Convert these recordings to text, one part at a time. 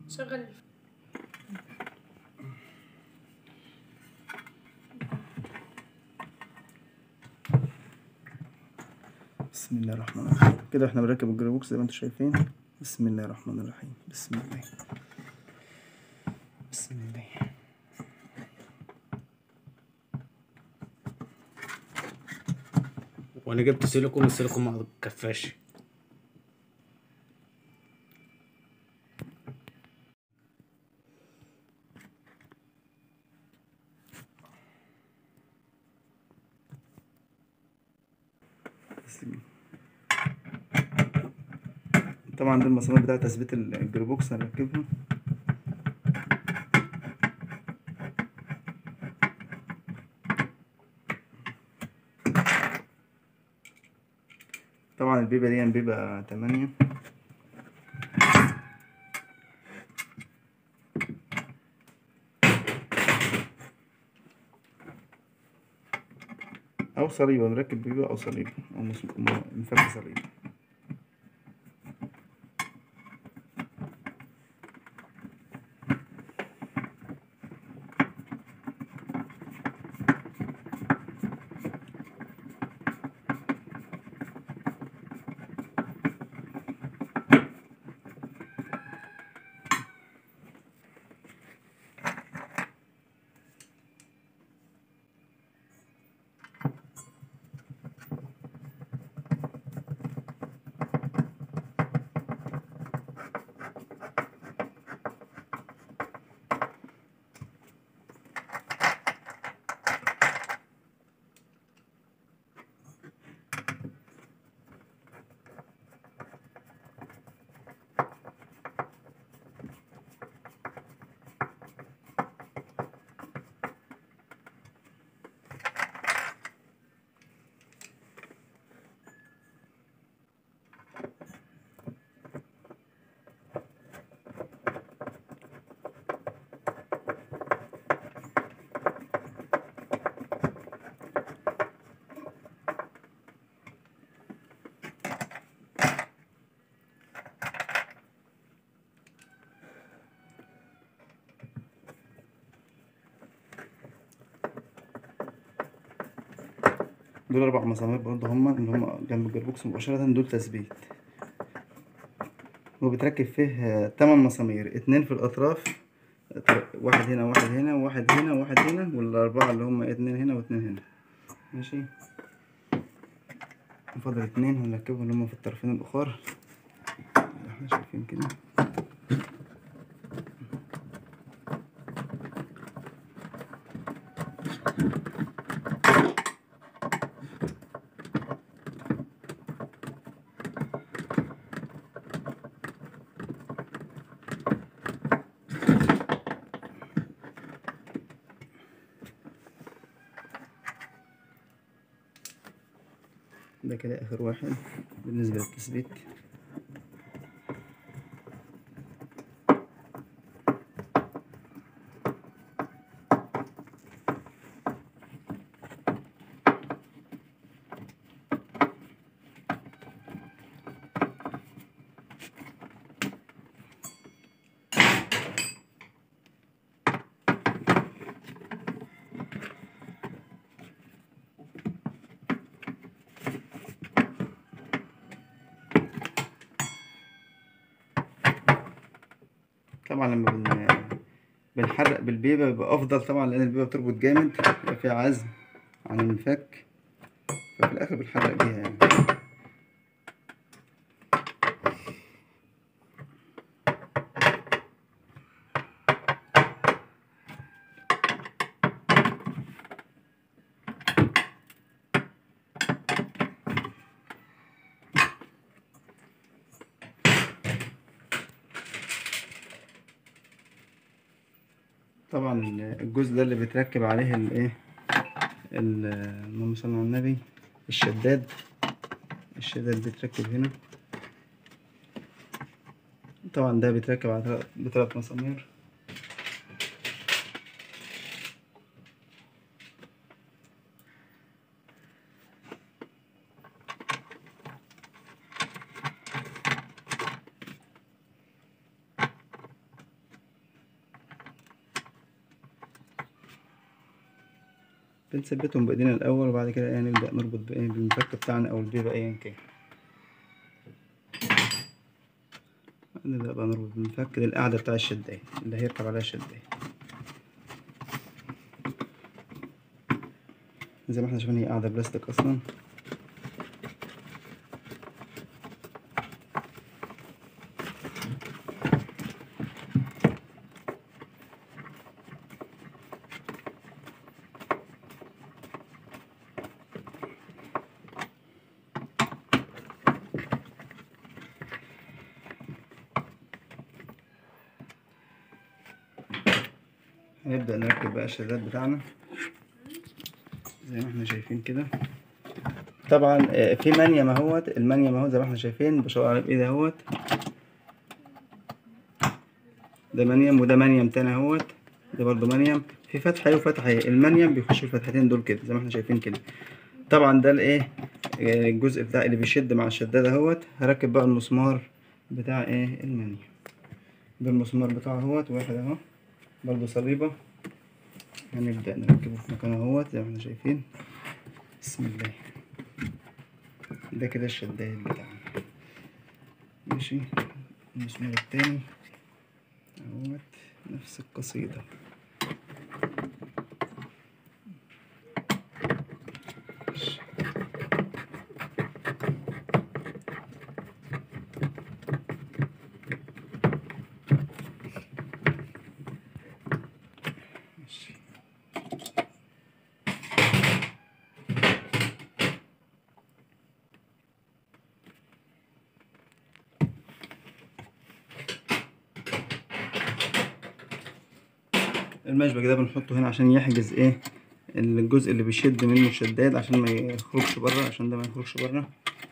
شغل بسم الله الرحمن الرحيم كده احنا بنركب الجروبوكس زي ما انتم شايفين بسم الله الرحمن الرحيم بسم الله بسم الله وانا جبت سيليكون السيليكون ما كفاش بسم الله. طبعا دي المسامير بتاعة تثبيت الجروبوكس هنركبها طبعا البيبة دي بيبة تمانية أو صليبة نركب بيبة أو صليبة أو مس- م- مفك صليبة دول أربع مسامير برضه هما اللي هما جنب الجربوكس مباشرة دول تثبيت وبتركب فيه آه، تمن مسامير اتنين في الأطراف طر- واحد هنا واحد هنا واحد هنا واحد هنا والأربعة اللي هما اتنين هنا واتنين هنا ماشي فاضل اتنين هنركبهم اللي هما في الطرفين الأخر اللي احنا شايفين كده ده كده آخر واحد بالنسبة للتثبيت طبعا لما بن... بنحرق بالبيبة بيبقى أفضل طبعا لأن البيبة بتربط جامد بيبقى فيها عزم عن المفك ففي الآخر بنحرق بيها يعني طبعا الجزء ده اللي بيتركب عليه الايه ال- اللهم صل على النبي الشداد الشداد بيتركب هنا طبعا ده بيتركب على تلات- بثلاث مسامير بنثبتهم بايدينا الاول وبعد كده ايه نبدا نربط بايه بالمفك بتاعنا او البيبه ايا كان نبدا بقى نربط بالمفك دي القاعده بتاع الشدايه اللي هيركب عليها الشدايه زي ما احنا شايفين هي قاعده بلاستيك اصلا هنبدأ نركب بقى الشداد بتاعنا زي ما احنا شايفين كده طبعا آه، في منيم اهوت المنيم اهو زي ما احنا شايفين بشاور عليه بايدي اهوت ده منيم وده منيم تاني اهوت ده برضو منيم في فتحة وفتحة اهي المنيم بيخش الفتحتين دول كده زي ما احنا شايفين كده طبعا ده الايه آه، الجزء بتاع اللي بيشد مع الشداد اهوت هركب بقى المسمار بتاع ايه المنيم ده المسمار بتاعه اهوت واحد اهو برضو صليبة هنبدأ نركبه في مكانه اهوت زي ما احنا شايفين بسم الله ده كده الشداد بتاعنا ماشي المسمار التاني اهوت نفس القصيدة ماشي المشبك ده بنحطه هنا عشان يحجز ايه الجزء اللي بيشد منه الشداد عشان ما يخرجش بره عشان ده ما يخرجش بره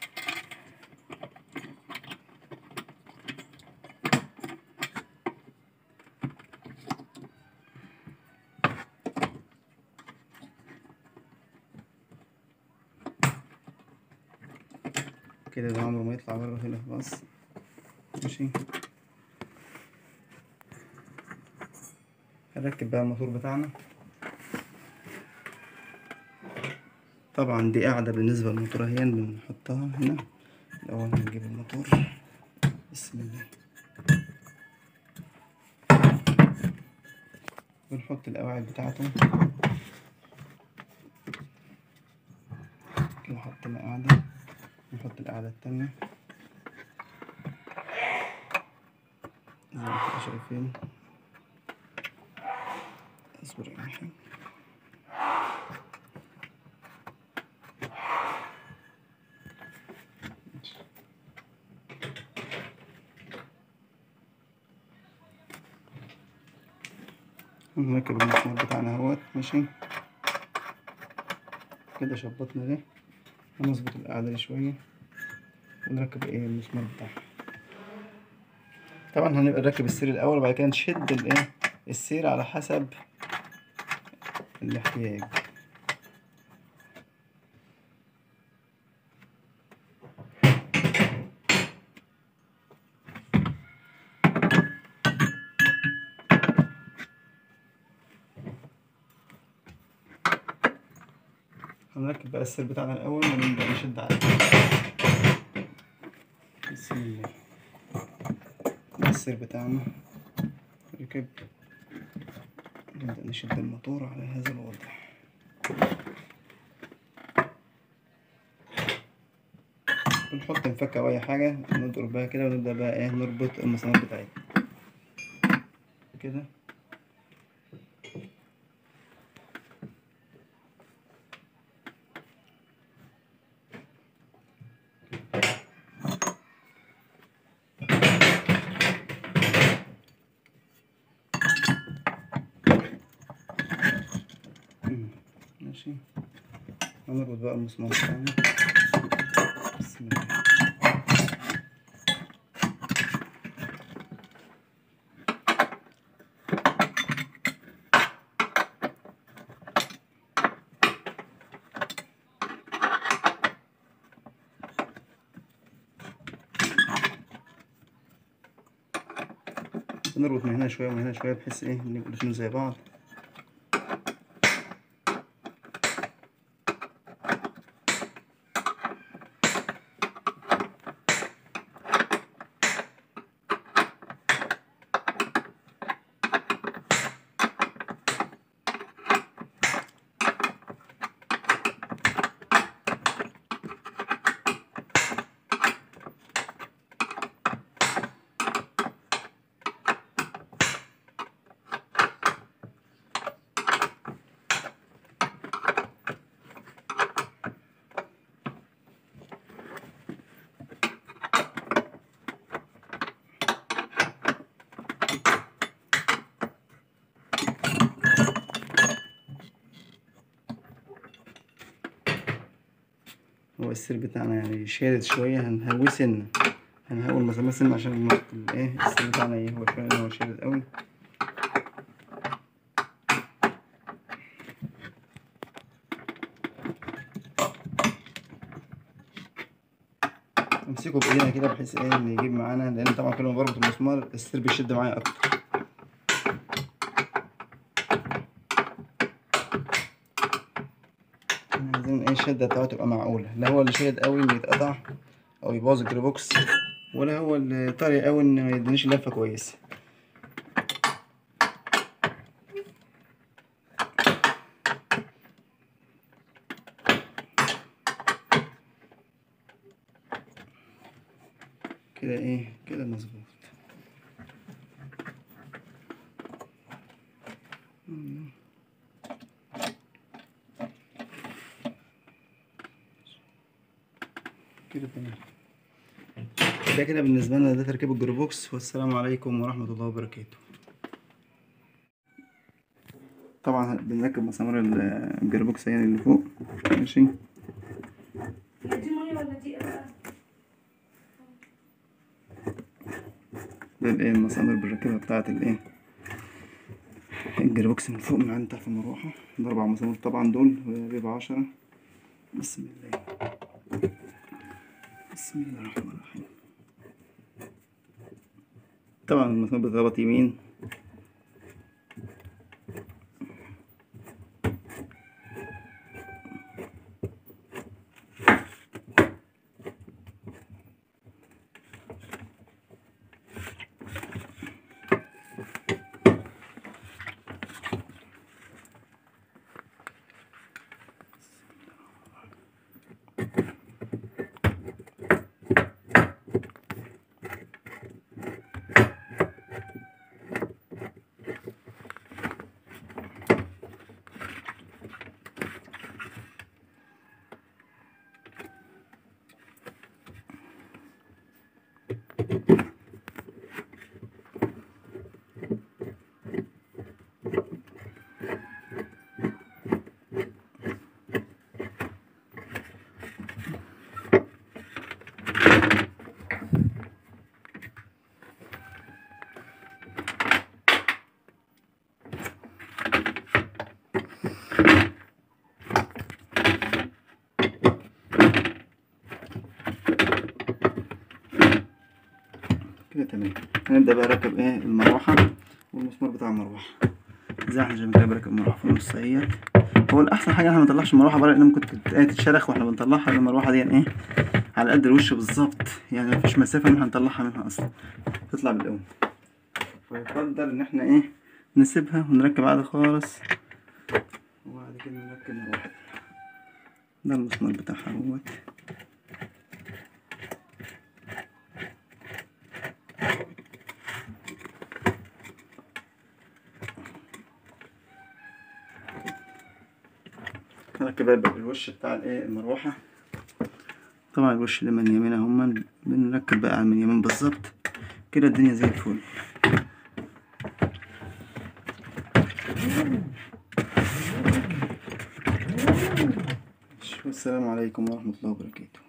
كده ده عمره ما يطلع بره هنا خلاص ماشي هنركب بقى الموتور بتاعنا طبعا دي قاعدة بالنسبة للموتور اهي بنحطها هنا الأول هنجيب الموتور بسم الله بنحط القواعد بتاعته كده حطينا قاعدة نحط القاعدة التانية زي ما انتوا شايفين اصبر يا محمد نركب المسمار بتاعنا اهوت ماشي كده شبطنا ده هنظبط القاعدة دي شوية ونركب ايه المسمار بتاعها طبعا هنبقى نركب السير الأول وبعد كده نشد الايه السير على حسب الاحتياج هنركب بقى السير بتاعنا الأول ونبدأ نشد عليه بسم الله ده السير بتاعنا ركب نبدأ نشد الموتور على هذا الوضع بنحط مفك أو أي حاجة نضرب بها كده ونبدأ بقى إيه نربط المسامير بتاعتنا كده مم. ماشي هنربط بقى المسمار بتاعنا بسم الله بنربط من هنا شوية ومن هنا شوية بحيث ايه ان يبقوا الاتنين زي بعض السير بتاعنا يعني شادد شوية هنهويه سنة هنهوي المسامير سنة عشان المسك ايه السير بتاعنا ايه هو شوية هو شادد قوي امسكه بايدينا كده بحيث ايه ان يجيب معانا لان طبعا كل ما بربط المسمار السير بيشد معايا اكتر احنا عايزين ايه الشدة بتاعته تبقى معقولة لا هو اللي شادد قوي انه يتقطع او يبوظ الجيربوكس ولا هو اللي طري قوي ان ما يدينيش لفة كويسة كده ايه كده مظبوط كده تمام ده كده بالنسبة لنا ده تركيب الجروبوكس والسلام عليكم ورحمة الله وبركاته طبعا بنركب مسامير ال- الجروبوكس يعني اللي فوق ماشي هي دي مية ولا دي ايه ده الايه المسامير بنركبها بتاعة الايه الجروبوكس من فوق من عند تحت المروحة ده أربع مسامير طبعا دول بيبقى عشرة بسم الله بسم الله الرحمن الرحيم طبعا المسامير بتربط يمين كده تمام هنبدأ بقى نركب ايه المروحة والمسمار بتاع المروحة زي ما احنا شايفين كده بركب المروحة في النص اهيت هو الأحسن حاجة احنا ما نطلعش المروحة بره لأن ممكن تت- ايه تتشرخ واحنا بنطلعها لأن المروحة دي ايه على قد الوش بالظبط يعني مفيش مسافة ان احنا نطلعها منها أصلا تطلع بالقوم فيفضل ان احنا ايه نسيبها ونركب عادي خالص وبعد كده نركب مروحة ده المسمار بتاعها اهوت نركب بقى الوش بتاع الايه المروحة طبعا الوش اللي من يمين هما بنركب بقى على من يمين بالظبط كده الدنيا زي الفل والسلام عليكم ورحمة الله وبركاته